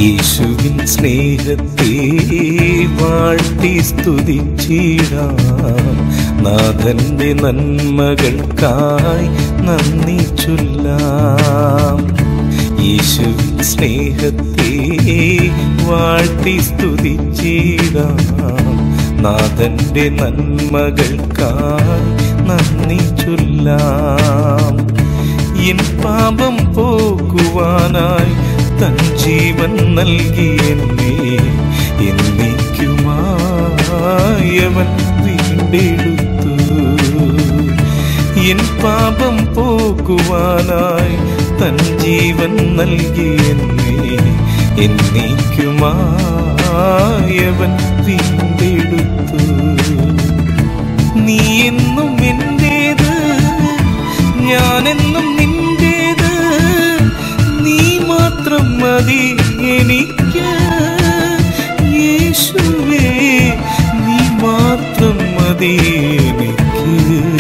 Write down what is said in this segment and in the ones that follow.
യേശുവിൻ സ്നേഹത്തെ വാഴ്ത്തി സ്തുതിച്ചിടാം നാഥന്റെ നന്മകൾക്കായി നന്ദി ചൊല്ലാം യേശുവിൻ സ്നേഹത്തെ വാഴ്ത്തി സ്തുതിച്ചിടാം നാഥന്റെ നന്മകൾക്കായി നന്ദി ചൊല്ലാം എൻ പാപം പോകുവാനായി തൻ ജീവൻ നൽകി എന്നെ എന്നേക്കുമായവൻ വീണ്ടെടുത്തു എൻ പാപം പോകുവാനായി തൻ ജീവൻ നൽകി എന്നെ എന്നേക്കുമായവൻ വീണ്ടെടുത്തു നീ എന്നും എന്റേത് ഞാനെന്നും നിന്റേത് നീ മാത്രം മതി എനിക്ക് യേശുവേ നീ മാത്രം മതി എനിക്ക്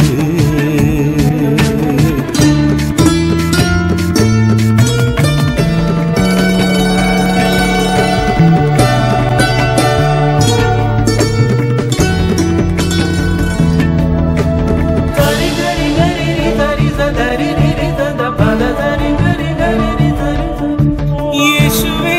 യേശുവേ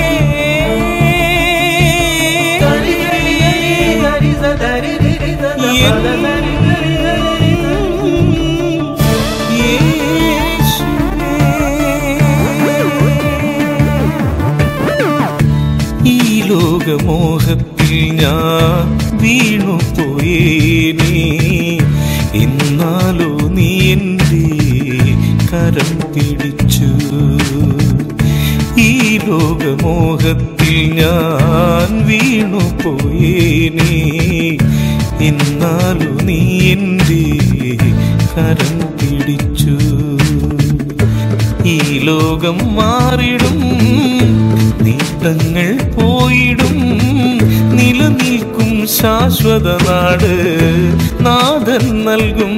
ഈ ലോകമോഹത്തിൽ ഞാൻ വീണു പോയേനേ എന്നാലോ നീ എൻ്റെ കരം പിടിച്ചു ഈ ലോകമോഹത്തിൽ ഞാൻ വീണു പോയേനേ എന്നാലോ നീ എൻ്റെ കരം പിടിച്ചു ഈ ലോകം മാറിടും നീട്ടങ്ങൾ പോയിടും നിലനിൽക്കും ശാശ്വത നാട് നാഥൻ നൽകും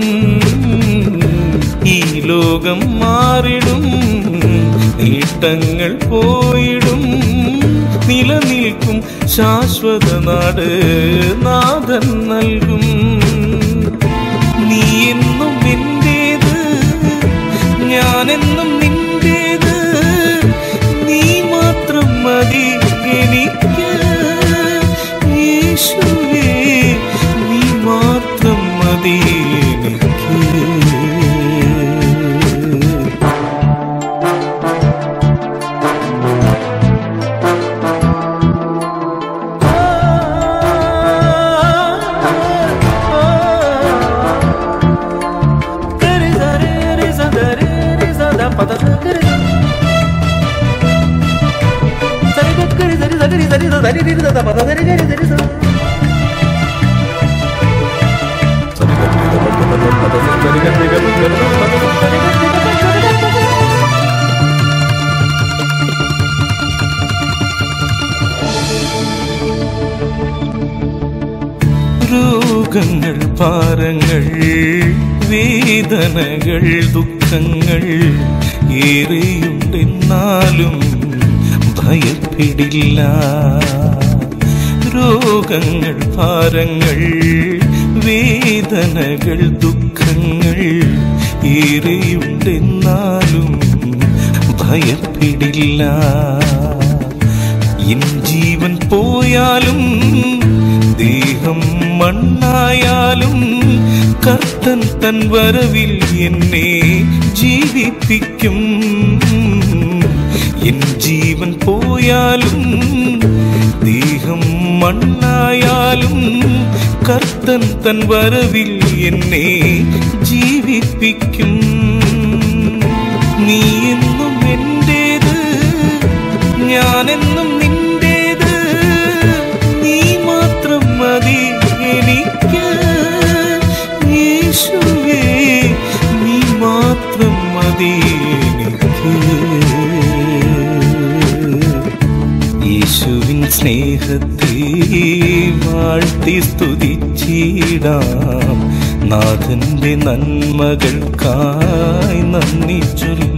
ഈ ലോകം മാറിടും നീട്ടങ്ങൾ പോയിടും നിലനിൽക്കും ശാശ്വത നാട് നാഥൻ നൽകും നീ എന്നും എന്റേത് ഞാനെന്നും നിന്റേത് നീ മാത്രം മതി എനിക്ക് യേശുവേ നീ മാത്രം മതി എനിക്ക് രോഗങ്ങൾ ഭാരങ്ങൾ വേദനകൾ ദുഃഖങ്ങൾ ഏറെയുണ്ടെന്നാലും ഭയപ്പെടില്ല രോഗങ്ങൾ ഭാരങ്ങൾ വേദനകൾ ദുഃഖങ്ങൾ ഏറെയുണ്ടെന്നാലും ഭയപ്പെടില്ല എൻ ജീവൻ പോയാലും ദേഹം മണ്ണായാലും കർത്തൻ തൻ വരവിൽ എന്നെ ജീവിപ്പിക്കും എൻ ജീവൻ പോയാലും ദേഹം മണ്ണായാലും കർത്തൻ തൻ വരവിൽ എന്നെ ജീവിപ്പിക്കും നീ എന്നും എന്റേത് ഞാനെന്നും നിന്റേത് നീ മാത്രം മതി എനിക്ക് യേശുവേ നീ മാത്രം മതി എനിക്ക് യേശുവിൻ സ്നേഹത്തെ വാഴ്ത്തി സ്തുതിച്ചിടാം നാഥന്റെ നന്മകൾക്കായി നന്ദി ചൊല്ലാം